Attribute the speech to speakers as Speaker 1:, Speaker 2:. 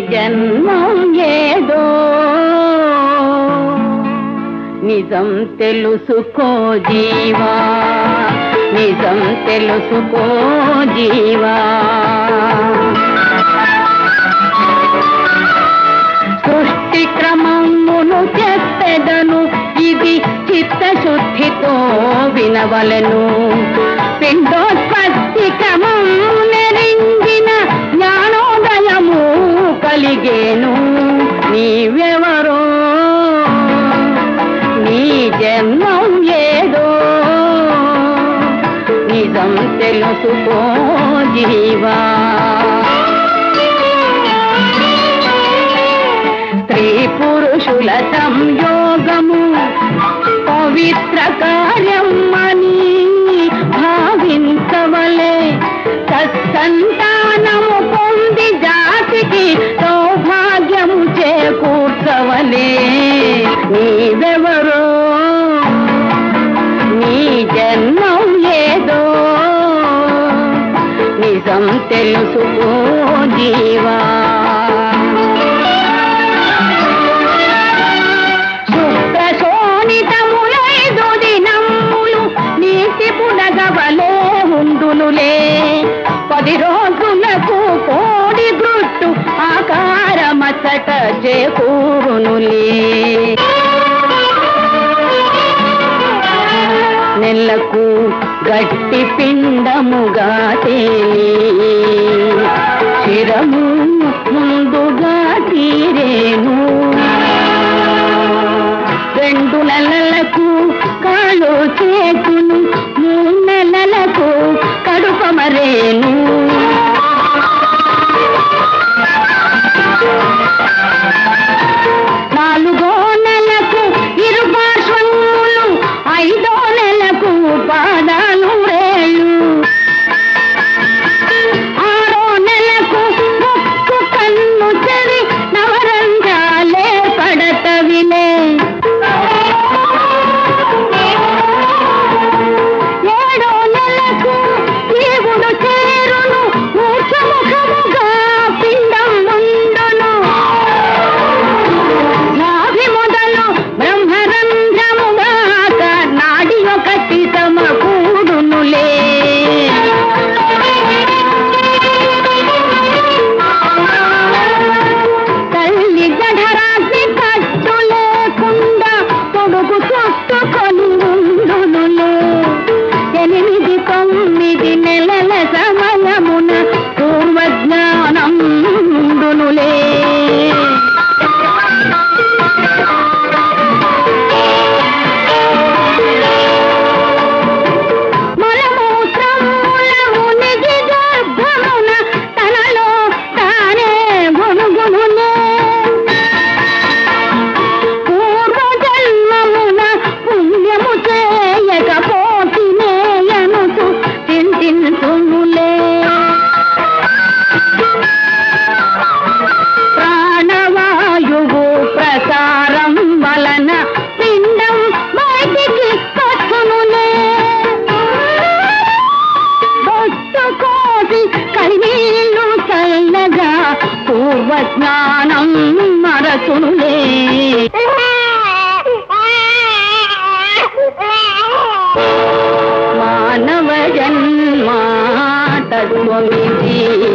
Speaker 1: జన్మం ఏదో నిజం తెలుసుకో జీవా నిజం తెలుసుకో జీవా సృష్టి క్రమమును చెప్పెదను ఇది చిత్తశుద్ధితో వినవలెను పిండోత్పత్తి క్రమము నెరింగిన జ్ఞానోదయము కలిగేను నీవెవరో నీ జన్మం ఏదో నిజం తెలుసుకో జీవా స్త్రీ పురుషుల సంయోగము పవిత్ర కార్యం అని భావించవలే సత్సంతానము పొంది జాతికి సౌభాగ్యము చేకూర్చవలే నీవెవరో నీ జన్మం ఏదో నిజం తెలుసుకో జీవా శుభ్రశోణితములైదు దినములు నీటి పునగవలే ఉండునులే పది రోజులకు కోడి గుట్టు ఆకారమసట చేకూరునులే నెలకు గట్టి పిండముగా తేలి చిరము ముందుగా తీరేను రెండు నెలలకు కాళ్ళు చేతును మూడు నెలలకు కడుపమరేను నాలుగో నెలకు ఇరుపార్శ్వములు ఐదో నెలకు పాదాలు రేళ్ళు ఆరో నెలకు ముక్కు కన్ను చెవి నవరంధ్రాలే పడతవిలే ఏడో నెలకు జీవుడు చేరును మూర్ఛముఖముగా పిండం ఉండును నాభి మొదలు బ్రహ్మరంధ్రముగా నాడి ఒకటి సమకూడునులే తల్లి జఠరాగ్ని కట్టు లేకుండా పొడుగు చుట్టుకొని ఉండునులే ఎనిమిది తొమ్మిది నెలల సమయమున పూర్వజ్ఞానం ఉండునులే మలమూత్రముల మునిగి గర్భమున తనలో తానే గునుగునులే పూర్వజన్మమున పుణ్యము చేయకపోతినే అనుతూ చింతించునులే ప్రాణవాయువు ప్రసారం వలన పిండం బయటికి వచ్చునులే బొట్టు కోసి కన్నీళ్ళు చల్లగా పూర్వజ్ఞానం మరచునులే మానవ జన్మ తత్వమిది